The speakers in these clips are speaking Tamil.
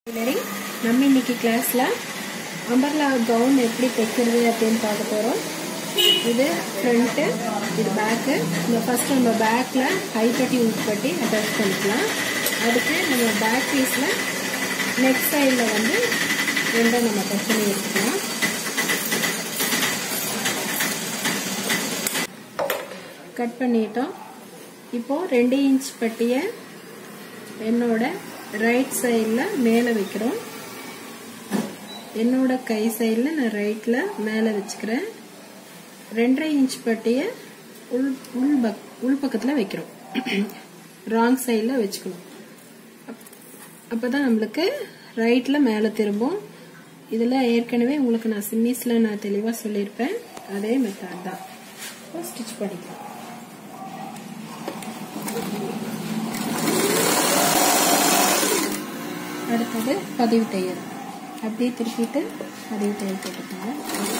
சரி நம்ம இன்னைக்கு கிளாஸில் அம்பர்லா கவுன் எப்படி தைக்கிறது அப்படின்னு பார்க்க போகிறோம் இது ஃப்ரண்ட்டு இது பேக்கு இந்த ஃபஸ்ட்டு நம்ம பேக்கில் கைப்பட்டி ஊட்பட்டி அட்டாச் பண்ணிக்கலாம் அதுக்கு நம்ம பேக் பீஸில் நெக் சைடில் வந்து ரெண்டும் நம்ம கட் பண்ணி எடுத்துக்கலாம் கட் பண்ணிட்டோம் இப்போது ரெண்டு இன்ச் பட்டியை என்னோட ரைட் சைடில் மேலே வைக்கிறோம் என்னோட கை சைடில் நான் ரைட்டில் மேலே வச்சுக்கிறேன் ரெண்டரை இன்ச் பட்டியை உள் உள் பக் உள் பக்கத்தில் வைக்கிறோம் ராங் சைடில் வச்சுக்கணும் அப்போ தான் நம்மளுக்கு ரைட்டில் மேலே திரும்பும் இதில் ஏற்கனவே உங்களுக்கு நான் சிம்மிஸில் நான் தெளிவாக சொல்லியிருப்பேன் அதே மெத்தட் தான் ஸ்டிச் பண்ணிக்கலாம் அடுத்தது பதிவு தையல் அப்படியே திருப்பிட்டு பதிவு தையல் போட்டுக்கோங்க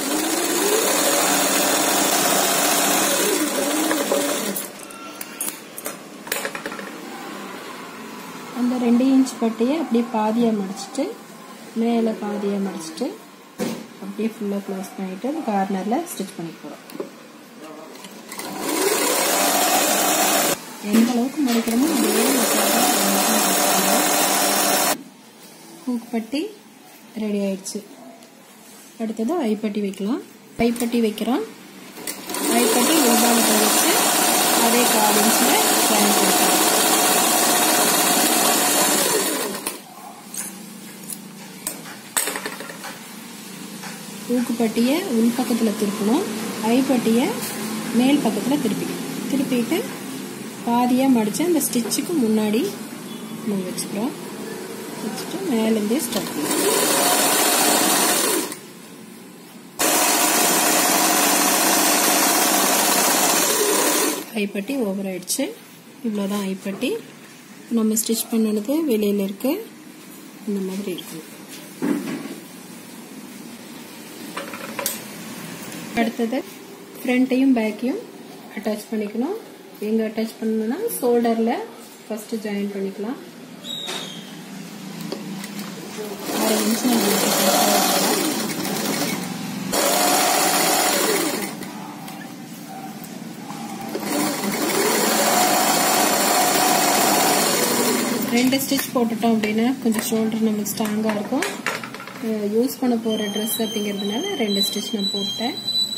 அந்த ரெண்டு இன்ச் பட்டியை அப்படியே பாதியாக மடிச்சிட்டு மேலே பாதியாக மடிச்சிட்டு அப்படியே ஃபுல்லாக க்ளோஸ் பண்ணிவிட்டு கார்னரில் ஸ்டிச் பண்ணி போகிறோம் எந்த அளவுக்கு மடிக்கிறோமோ அதே பூப்பட்டி ரெடி ஆயிடுச்சு அடுத்தது ஐப்பட்டி வைக்கலாம் ஐப்பட்டி வைக்கிறோம் ஐப்பட்டி உள்பாலத்தை வச்சு அதே கால் இன்ச்சில் ஜாயின் பண்ணிக்கலாம் ஊக்குப்பட்டியை உள் பக்கத்தில் திருப்பணும் ஐப்பட்டியை மேல் பக்கத்தில் திருப்பிக்கணும் திருப்பிட்டு பாதியாக மடித்து அந்த ஸ்டிச்சுக்கு முன்னாடி நம்ம வச்சுக்கிறோம் வச்சுட்டு மேலேருந்தே ஸ்டார்ட் பண்ணலாம் ஐப்பட்டி ஓவர் ஆயிடுச்சு இவ்வளோதான் ஐப்பட்டி நம்ம ஸ்டிச் பண்ணது வெளியில் இருக்கு இந்த மாதிரி இருக்கும் அடுத்தது ஃப்ரண்ட்டையும் பேக்கையும் அட்டாச் பண்ணிக்கணும் எங்கே அட்டாச் பண்ணணும்னா ஷோல்டரில் ஃபஸ்ட்டு ஜாயின் பண்ணிக்கலாம் அரை இன்ச் நம்ம ரெண்டு ஸ்டிச் போட்டுட்டோம் அப்படின்னா கொஞ்சம் ஷோல்டர் நம்மளுக்கு ஸ்ட்ராங்காக இருக்கும் யூஸ் பண்ண போகிற ட்ரெஸ் அப்படிங்கிறதுனால ரெண்டு ஸ்டிச் நான் போட்டேன்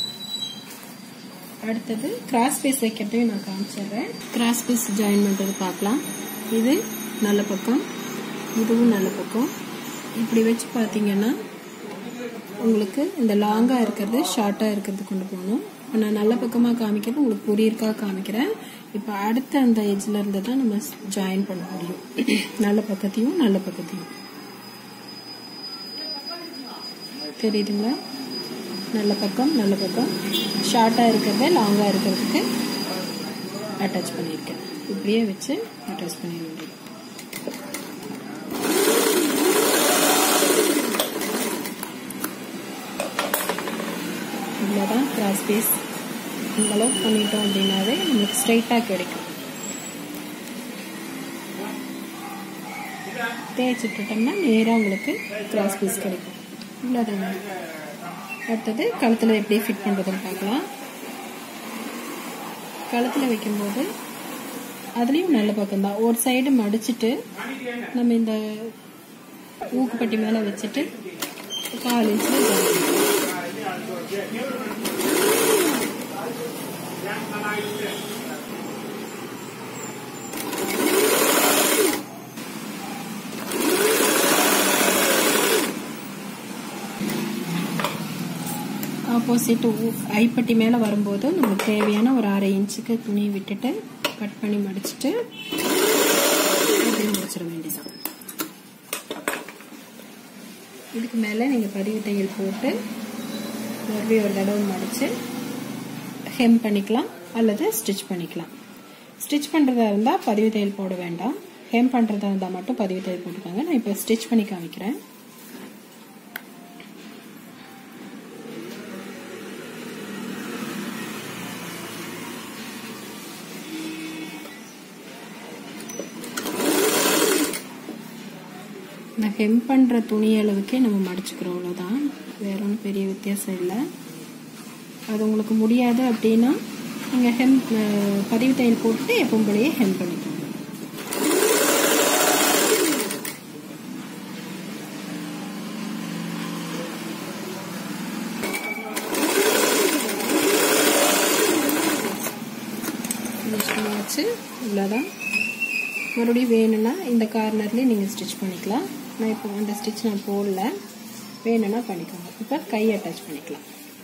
அடுத்தது கிராஸ் பீஸ் வைக்கிறதையும் நான் காமிச்சிடுறேன் கிராஸ் பீஸ் ஜாயின் பண்ணுறது பார்க்கலாம் இது நல்ல பக்கம் இதுவும் நல்ல பக்கம் இப்படி வச்சு பார்த்தீங்கன்னா உங்களுக்கு இந்த லாங்காக இருக்கிறது ஷார்ட்டாக இருக்கிறது கொண்டு போகணும் இப்போ நான் நல்ல பக்கமாக காமிக்கிறது உங்களுக்கு புரியிருக்காக காமிக்கிறேன் இப்போ அடுத்த அந்த எஜ்ஜில் இருந்து தான் நம்ம ஜாயின் பண்ண முடியும் நல்ல பக்கத்தையும் நல்ல பக்கத்தையும் தெரியுதுங்களா நல்ல பக்கம் நல்ல பக்கம் ஷார்ட்டாக இருக்கிறத லாங்காக இருக்கிறதுக்கு அட்டாச் பண்ணியிருக்கேன் இப்படியே வச்சு அட்டாச் பண்ணிட முடியும் இவ்வளோதான் கிராஸ் பீஸ் இந்த அளவுக்கு பண்ணிட்டோம் அப்படின்னாவே நம்மளுக்கு ஸ்ட்ரைட்டாக கிடைக்கும் தேய்ச்சி விட்டுட்டோம்னா நேராக உங்களுக்கு கிராஸ் பீஸ் கிடைக்கும் இவ்வளோதாங்க அடுத்தது கழுத்தில் எப்படி ஃபிட் பண்ணுறதுன்னு பார்க்கலாம் கழுத்தில் வைக்கும்போது அதுலேயும் நல்ல பக்கம் தான் ஒரு சைடு மடிச்சுட்டு நம்ம இந்த ஊக்குப்பட்டி மேலே வச்சுட்டு கால் இன்ச்சில் ஆப்போசிட் ஐப்பட்டி மேலே வரும்போது நமக்கு தேவையான ஒரு அரை இன்ச்சுக்கு துணி விட்டுட்டு கட் பண்ணி மடிச்சுட்டு அப்படி முடிச்சிட வேண்டியதான் இதுக்கு மேலே நீங்கள் பதிவு தையல் போட்டு மறுபடியும் ஒரு தடவை மடித்து ஹெம் பண்ணிக்கலாம் அல்லது ஸ்டிச் பண்ணிக்கலாம் ஸ்டிச் பண்ணுறதா இருந்தால் பதிவு தையல் போட வேண்டாம் ஹெம் பண்ணுறதா இருந்தால் மட்டும் பதிவு தையல் போட்டுக்கோங்க நான் இப்போ ஸ்டிச் பண்ணி காமிக்கிறேன் நான் ஹெம் பண்ணுற துணி அளவுக்கே நம்ம மடிச்சுக்கிறோம் அவ்வளோதான் வேற ஒன்றும் பெரிய வித்தியாசம் இல்லை அது உங்களுக்கு முடியாது அப்படின்னா நீங்கள் ஹெம் பதிவு தையல் போட்டுட்டு எப்பவும் போலயே ஹெம் பண்ணிக்கோங்க ஃபினிஷ் பண்ணியாச்சு இவ்வளோதான் மறுபடியும் வேணும்னா இந்த கார்னர்லேயே நீங்கள் ஸ்டிச் பண்ணிக்கலாம் நான் இப்போ அந்த ஸ்டிச் நான் போடல வேணும்னா பண்ணிக்கோங்க இப்போ கை அட்டாச் பண்ணிக்கலாம்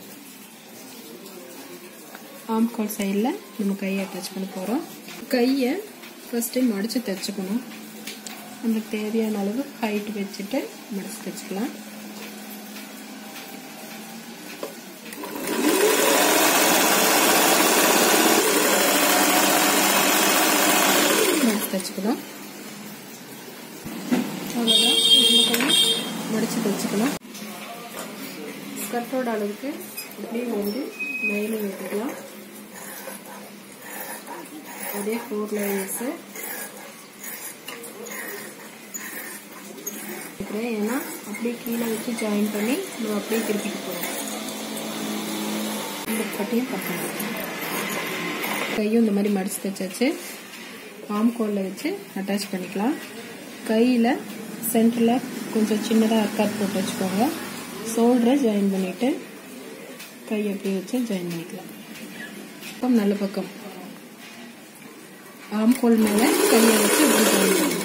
ஆம் கால் சைடில் நம்ம கையை அட்டாச் பண்ண போகிறோம் கையை ஃபஸ்ட்டு மடித்து தைச்சுக்கணும் நம்மளுக்கு தேவையான அளவு ஹைட் வச்சுட்டு மடித்து தைச்சிக்கலாம் மடித்து தைச்சுக்கணும் அவ்வளோதான் இந்த கையை மடித்து தைச்சுக்கலாம் ஸ்கர்ட்டோட அளவுக்கு இப்படியே வந்து மேலே விட்டுக்கலாம் அதே ஃபோர் லைன்ஸு ஏன்னா அப்படியே கீழே வச்சு ஜாயின் பண்ணி நம்ம அப்படியே திருப்பிட்டு போகிறோம் இந்த பட்டியும் பக்கம் கையும் இந்த மாதிரி மடிச்சு தைச்சாச்சு ஆம் கோலில் வச்சு அட்டாச் பண்ணிக்கலாம் கையில் சென்டரில் கொஞ்சம் சின்னதாக அக்காட் போட்டு வச்சுக்கோங்க ஷோல்டரை ஜாயின் பண்ணிவிட்டு கை அப்படியே வச்சு ஜாயின் பண்ணிக்கலாம் பக்கம் நல்ல பக்கம் ஆம் கோல் மேலே கையை வச்சு இப்படி ஜாயின் பண்ணணும்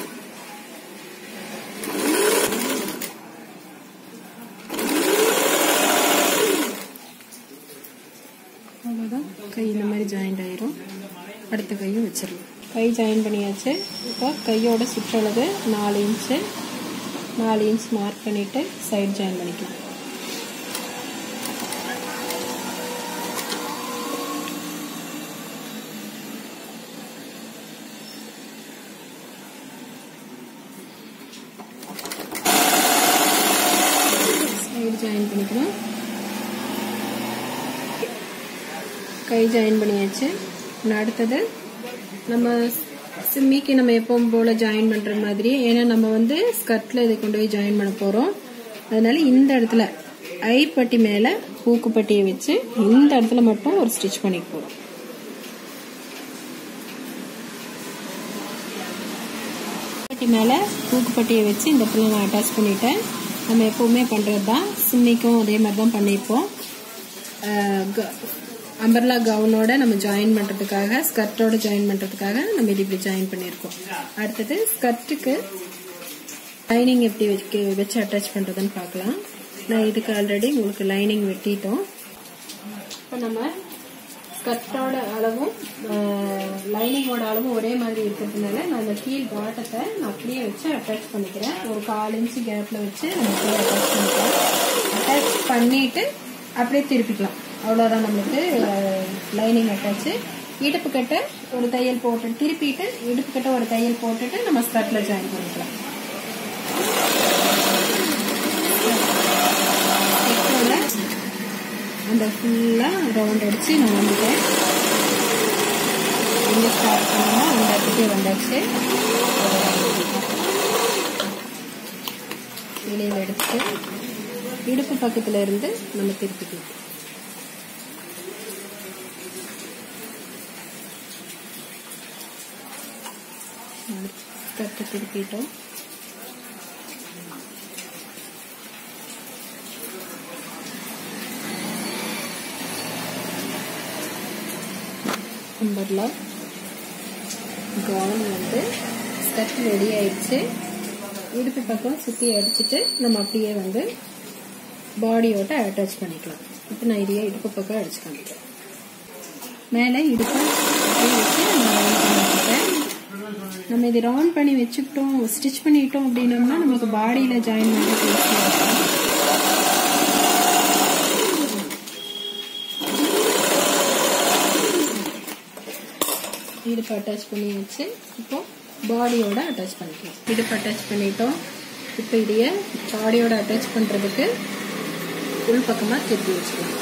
அவ்வளோதான் கை இந்த மாதிரி ஜாயிண்ட் ஆயிரும் அடுத்த கையும் வச்சிடலாம் கை ஜாயின் பண்ணியாச்சு இப்போ கையோட சுற்றளவு நாலு இன்ச்சு நாலு இன்ச் மார்க் பண்ணிவிட்டு சைடு ஜாயின் பண்ணிக்கலாம் சைடு ஜாயின் பண்ணிக்கலாம் கை ஜாயின் பண்ணியாச்சு அடுத்தது நம்ம சிம்மிக்கு நம்ம எப்பவும் போல ஜாயின் பண்ற மாதிரி ஏன்னா நம்ம வந்து ஸ்கர்ட்ல இதை கொண்டு போய் ஜாயின் பண்ண போறோம் அதனால இந்த இடத்துல ஐ பட்டி மேல பூக்கு பட்டியை வச்சு இந்த இடத்துல மட்டும் ஒரு ஸ்டிச் பண்ணிக்க போறோம் பட்டி மேல பூக்கு பட்டியை வச்சு இந்த இடத்துல நான் அட்டாச் பண்ணிட்டேன் நம்ம எப்பவுமே பண்றது தான் சிம்மிக்கும் அதே மாதிரி தான் பண்ணிப்போம் அம்பர்லா கவுனோட நம்ம ஜாயின் பண்றதுக்காக ஸ்கர்ட்டோட ஜாயின் பண்றதுக்காக நம்ம இது இப்படி ஜாயின் பண்ணியிருக்கோம் அடுத்தது ஸ்கர்ட்டுக்கு லைனிங் எப்படி வச்சு வச்சு அட்டாச் பண்றதுன்னு பார்க்கலாம் நான் இதுக்கு ஆல்ரெடி உங்களுக்கு லைனிங் வெட்டிட்டோம் இப்போ நம்ம ஸ்கர்ட்டோட அளவும் லைனிங்கோட அளவும் ஒரே மாதிரி இருக்கிறதுனால நான் இந்த கீழ் பாட்டத்தை நான் அப்படியே வச்சு அட்டாச் பண்ணிக்கிறேன் ஒரு கால் இன்ச்சு கேப்ல வச்சு நம்ம அப்படியே அட்டாச் பண்ணிக்கலாம் அட்டாச் பண்ணிட்டு அப்படியே திருப்பிக்கலாம் அவ்வளோதான் நம்மளுக்கு லைனிங் அட்டாச்சு இடுப்பு கட்ட ஒரு தையல் போட்டு திருப்பிட்டு இடுப்பு கட்ட ஒரு தையல் போட்டுட்டு நம்ம ஸ்கர்ட்ல ஜாயின் பண்ணிக்கலாம் அந்த ஃபுல்லாக ரவுண்ட் அடிச்சு நான் வந்துட்டேன் எங்கே ஸ்டார்ட் பண்ணோமோ அந்த இடத்துக்கே வந்தாச்சு வெளியில் எடுத்துட்டு இடுப்பு பக்கத்தில் இருந்து நம்ம திருப்பிக்கலாம் கட்டு திருப்பிட்டோம் அம்பர்லா கவுன் வந்து ஸ்கர்ட் ரெடி ஆயிடுச்சு இடுப்பு பக்கம் சுற்றி அடிச்சுட்டு நம்ம அப்படியே வந்து பாடியோட அட்டாச் பண்ணிக்கலாம் இப்போ நான் இதையே இடுப்பு பக்கம் அடிச்சு காமிக்கிறேன் மேலே இடுப்பு வச்சு நம்ம ரவுண்ட் பண்ணிக்கிட்டேன் நம்ம இது ரவுண்ட் பண்ணி வச்சுக்கிட்டோம் ஸ்டிச் பண்ணிட்டோம் அப்படின்னோம்னா நமக்கு பாடியில் ஜாயின் பண்ணி இடுப்பு அட்டாச் பண்ணியாச்சு இப்போ பாடியோட அட்டாச் பண்ணிக்கலாம் இடுப்பு அட்டாச் பண்ணிட்டோம் இப்போ இதைய பாடியோட அட்டாச் பண்ணுறதுக்கு உள் பக்கமாக திருப்பி வச்சுக்கலாம்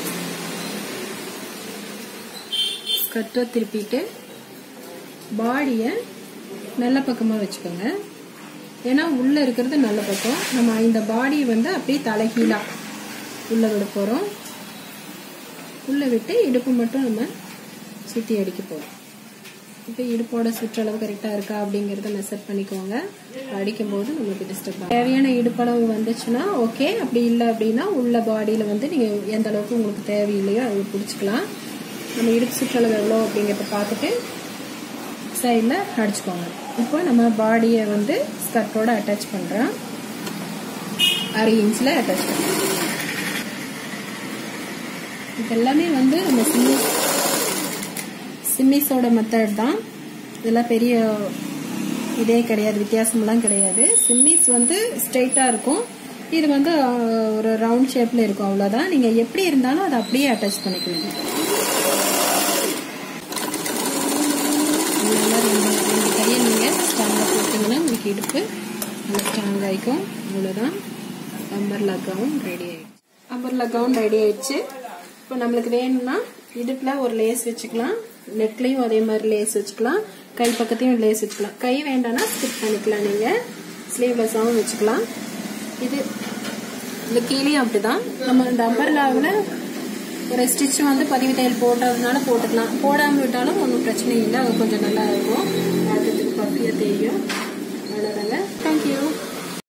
ஸ்கர்ட்டை திருப்பிட்டு பாடியை நல்ல பக்கமாக வச்சுக்கோங்க ஏன்னா உள்ள இருக்கிறது நல்ல பக்கம் நம்ம இந்த பாடி வந்து அப்படியே தலைகீழா உள்ள விட போறோம் உள்ள விட்டு இடுப்பு மட்டும் நம்ம சுத்தி அடிக்க போறோம் இப்போ இடுப்போட சுற்றளவு கரெக்டாக இருக்கா அப்படிங்கிறத மெஷர் பண்ணிக்கோங்க அடிக்கும்போது நமக்கு டிஸ்டர்ப் ஆகும் தேவையான இடுப்பளவு வந்துச்சுன்னா ஓகே அப்படி இல்லை அப்படின்னா உள்ள பாடியில் வந்து நீங்கள் எந்த அளவுக்கு உங்களுக்கு தேவையில்லையோ அது பிடிச்சிக்கலாம் நம்ம இடுப்பு சுற்றளவு எவ்வளோ அப்படிங்கிறத பார்த்துட்டு சைடில் அடிச்சுக்கோங்க இப்போ நம்ம பாடியை வந்து ஸ்கர்ட்டோட அட்டாச் பண்ணுறோம் அரை இன்ச்சில் அட்டாச் பண்ணுறோம் இது எல்லாமே வந்து நம்ம சிம்மிஸ் சிம்மிஸோட மெத்தட் தான் இதெல்லாம் பெரிய இதே கிடையாது வித்தியாசம்லாம் கிடையாது சிம்மிஸ் வந்து ஸ்ட்ரெயிட்டாக இருக்கும் இது வந்து அஹ், ஒரு ரவுண்ட் ஷேப்பில் இருக்கும் அவ்வளோதான் நீங்கள் எப்படி இருந்தாலும் அதை அப்படியே அட்டாச் பண்ணிக்கணும் நல்லா ரெண்டு ரெண்டு கையை நீங்கள் ஸ்ட்ராங்காக போட்டிங்கன்னா உங்களுக்கு இடுப்பு நல்லா ஸ்ட்ராங் ஆகிக்கும் அவ்வளோதான் அம்பர்லா கவுன் ரெடி ஆயிடுச்சு அம்பர்லா கவுன் ரெடி ஆயிடுச்சு இப்போ நம்மளுக்கு வேணும்னா இடுப்பில் ஒரு லேஸ் வச்சுக்கலாம் நெக்லையும் அதே மாதிரி லேஸ் வச்சுக்கலாம் கை பக்கத்தையும் லேஸ் வச்சுக்கலாம் கை வேண்டாம்னா ஸ்கிப் பண்ணிக்கலாம் நீங்கள் ஸ்லீவ்லெஸ்ஸாகவும் வச்சுக்கலாம் இது இந்த கீழேயும் அப்படிதான் நம்ம இந்த அம்பர்லாவில் ஒரு ஸ்டிச் வந்து பதிவு தையல் போட்டதுனால போட்டுக்கலாம் போடாமல் விட்டாலும் ஒன்றும் பிரச்சனை இல்லை அது கொஞ்சம் நல்லா இருக்கும் பார்க்கறதுக்கு பத்தியாக தெரியும் அவ்வளோதாங்க தேங்க்யூ